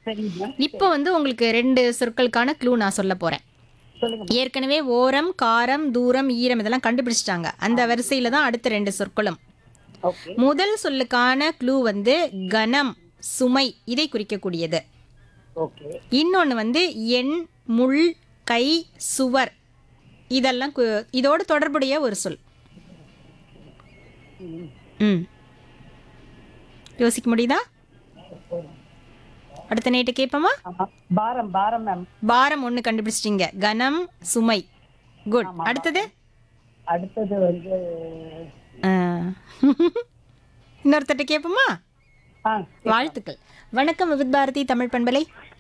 சரிங்க இப்போ வந்து உங்களுக்கு ரெண்டு சொற்களுக்கான க்ளூ நான் சொல்ல போறேன் சொல்லுங்க ஏற்கனவே ஓரம் காரம் தூரம் ஈரம் இதெல்லாம் கண்டுபிடிச்சிட்டாங்க அந்த வரிசையில தான் அடுத்த ரெண்டு சொற்களும் ஓகே முதல் சொல்லுக்கான க்ளூ வந்து கனம் சுமை இதை குறிக்கக்கூடியது ஓகே இன்னொன்று வந்து எண் முள் கை சுவர் இதெல்லாம் கு- இதோடு தொடர்புடைய ஒரு சொல் ம் யோசிக்க முடியுதா அடுத்த நேட்டு கேட்போமா ஆமா பாரம் பாரம் மேம் பாரம் ஒன்று கண்டுபிடிச்சிட்டீங்க கனம் சுமை குட் அடுத்தது அடுத்தது வந்து ஆ. இன்னொருத்தட்ட கேட்போமா ஆ வாழ்த்துக்கள் வணக்கம் விவித் பாரதி தமிழ் பண்பலை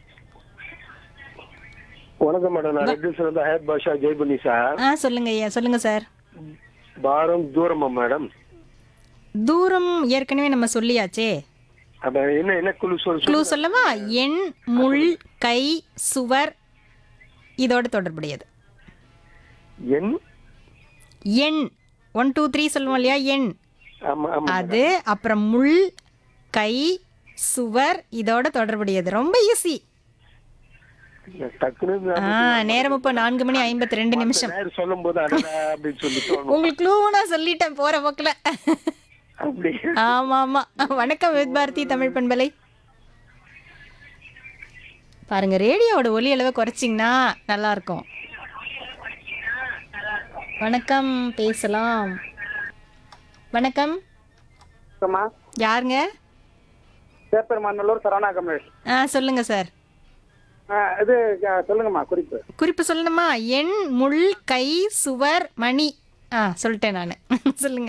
வணக்கம் மேடம் நான் ரெட்டி சார் ஹயத் பாஷா ஜெய்புனி சார் ஆ சொல்லுங்க ஐயா சொல்லுங்க சார் பாரம் தூரமா மேடம் தூரம் ஏற்கனவே நம்ம சொல்லியாச்சே அப்ப என்ன என்ன குழு சொல் க்ளூ சொல்லவா எண் முள் கை சுவர் இதோட தொடர்புடையது என் எண் ஒன் டூ த்ரீ சொல்லுவோம் இல்லையா எண் ஆமா ஆமா அது அப்புறம் முள் கை சுவர் இதோட தொடர்புடையது ரொம்ப ஈஸி டக்குனு ஆ நேரம் இப்போ நான்கு மணி ஐம்பத்தி ரெண்டு நிமிஷம் நேரம் சொல்லும் போது அடடா அப்படின்னு சொல்லி தோணும் உங்களுக்கு க்ளூ நான் சொல்லிட்டேன் போற போக்கில் அப்படி ஆமா ஆமா வணக்கம் வித் பாரதி தமிழ் பண்பலை பாருங்க ரேடியோவோட ஒலி அளவை குறைச்சிங்கன்னா நல்லா இருக்கும் வணக்கம் பேசலாம் வணக்கம் அம்மா யாருங்க சேப்பெருமாநல்லூர் சரவணா கமலேஷ் ஆ சொல்லுங்க சார் ஆ, இது அ, சொல்லுங்கம்மா குறிப்பு குறிப்பு சொல்லணுமா எண் முள் கை சுவர் மணி ஆ சொல்லிட்டேன் நான் சொல்லுங்க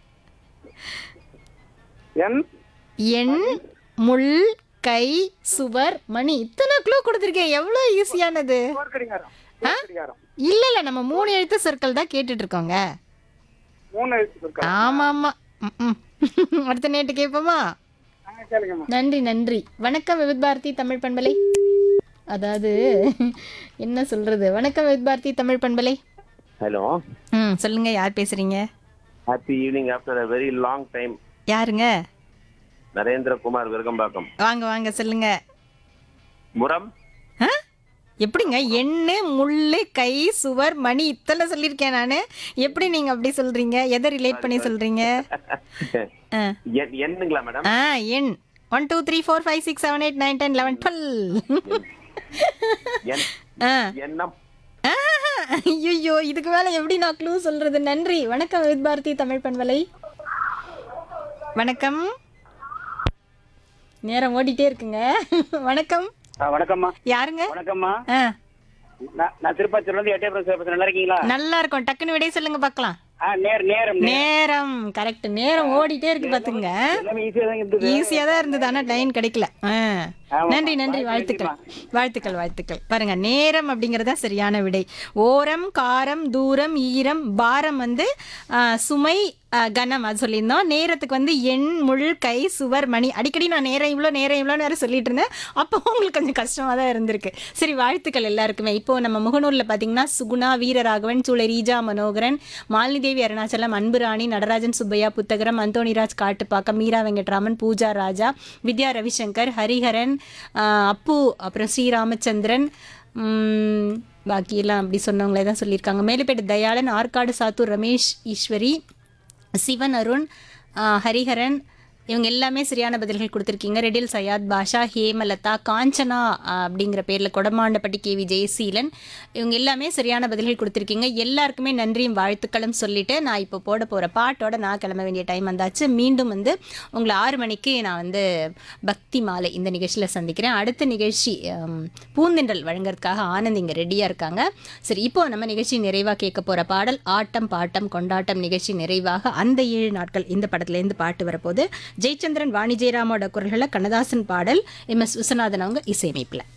என் எண் முள் கை சுவர் மணி இத்தனை க்ளூ கொடுத்துருக்கேன் எவ்வளோ ஈஸியானது போர்க்கடிகாரம் ஆ? போர்க்கடிகாரம் இல்ல இல்ல நம்ம மூணு எழுத்து சொற்கள் தான் கேட்டுட்டு இருக்கோங்க மூணு எழுத்து சொற்கள் ஆமா ஆமா ம், ம். அடுத்த நேட்டு கேட்போமா ஆ, கேளுங்கம்மா நன்றி நன்றி வணக்கம் விவித் பாரதி தமிழ் பண்பலை அதாவது என்ன சொல்றது வணக்கம் விவித் பாரதி தமிழ் பண்பலை ஹலோ ம் சொல்லுங்க யார் பேசுறீங்க happy evening after a very long time யாருங்க நரேந்திரகுமார் விருகம்பாக்கம் வாங்க வாங்க சொல்லுங்க முரம் ஆ? எப்படிங்க எண்ணு முள்ளு கை சுவர் மணி இத்தனை சொல்லியிருக்கேன் நான் எப்படி நீங்க அப்படி சொல்றீங்க எதை ரிலேட் பண்ணி சொல்றீங்க ஆ என்- என்னங்களா மேடம் ஆ எண் one two three four five six seven eight nine ten eleven twelve என் ஆ எண்ணம் ஐயோ இதுக்கு மேல எப்படி நான் க்ளூ சொல்றது நன்றி வணக்கம் வித் பாரதி தமிழ் பண்பலை வணக்கம் நேரம் ஓடிட்டே இருக்குங்க வணக்கம் ஆ, வணக்கம்மா யாருங்க வணக்கம்மா ஆ நான் நான் திருப்பத்தூர்ல இருந்து எட்டயபுரம் பேசுறேன் நல்லா இருக்கீங்களா நல்லா இருக்கும் டக்குன்னு விடைய சொல்லுங்க பார்க்கலாம் ஆ நேர் நேரம் நேரம் கரெக்ட் நேரம் ஓடிட்டே இருக்கு பாத்துங்க எல்லாமே ஈஸியா தான் இருந்தது ஈஸியா தான் இருந்தது ஆனா லைன் கிடைக்கல ஆ. நன்றி நன்றி வாழ்த்துக்கள் வாழ்த்துக்கள் வாழ்த்துக்கள் பாருங்க நேரம் அப்படிங்கறத சரியான விடை ஓரம் காரம் தூரம் ஈரம் பாரம் வந்து ஆ, சுமை ஆ, கனம் அது சொல்லியிருந்தோம் நேரத்துக்கு வந்து எண் முள் கை சுவர் மணி அடிக்கடி நான் நேரம் இவ்வளோ நேரம் இவ்வளோ நேரம் சொல்லிட்டு இருந்தேன் அப்போ உங்களுக்கு கொஞ்சம் கஷ்டமாக தான் இருந்திருக்கு சரி வாழ்த்துக்கள் எல்லாருக்குமே இப்போ நம்ம முகநூரில் பார்த்தீங்கன்னா சுகுணா வீரராகவன் சூளை ரீஜா மனோகரன் மாலினி தேவி அருணாச்சலம் அன்புராணி நடராஜன் சுப்பையா புத்தகரம் அந்தோணிராஜ் காட்டுப்பாக்கம் மீரா வெங்கட்ராமன் பூஜா ராஜா வித்யா ரவிசங்கர் ஹரிஹரன் ஆஹ் அப்பு அப்புறம் ஸ்ரீராமச்சந்திரன் உம், பாக்கி எல்லாம் அப்படி சொன்னவங்களே தான் சொல்லியிருக்காங்க மேலுப்பேட்டு தயாளன் ஆற்காடு சாத்தூர் ரமேஷ் ஈஸ்வரி சிவன் அருண் ஆஹ் ஹரிஹரன் இவங்க எல்லாமே சரியான பதில்கள் கொடுத்துருக்கீங்க ரெடில் சையாத் பாஷா ஹேமலதா காஞ்சனா ஆஹ் அப்படிங்கிற பேரில் கொடமாண்டப்பட்டி கேவி ஜெயசீலன் இவங்க எல்லாமே சரியான பதில்கள் கொடுத்துருக்கீங்க எல்லாருக்குமே நன்றியும் வாழ்த்துக்களும் சொல்லிட்டு நான் இப்போ போட போகிற பாட்டோட நான் கிளம்ப வேண்டிய டைம் வந்தாச்சு மீண்டும் வந்து உங்களை ஆறு மணிக்கு நான் வந்து பக்தி மாலை இந்த நிகழ்ச்சியில் சந்திக்கிறேன் அடுத்த நிகழ்ச்சி ஆம், பூந்தென்றல் வழங்குறதுக்காக ஆனந்த் இங்கே ரெடியாக இருக்காங்க சரி இப்போ நம்ம நிகழ்ச்சி நிறைவாக கேட்க போகிற பாடல் ஆட்டம் பாட்டம் கொண்டாட்டம் நிகழ்ச்சி நிறைவாக அந்த ஏழு நாட்கள் இந்த படத்துலேருந்து பாட்டு வரப்போது ஜெயச்சந்திரன் வாணி ஜெயராமோட குரல்களில் கண்ணதாசன் பாடல் எம் எஸ் விஸ்வநாதன் அவங்க இசையமைப்பில்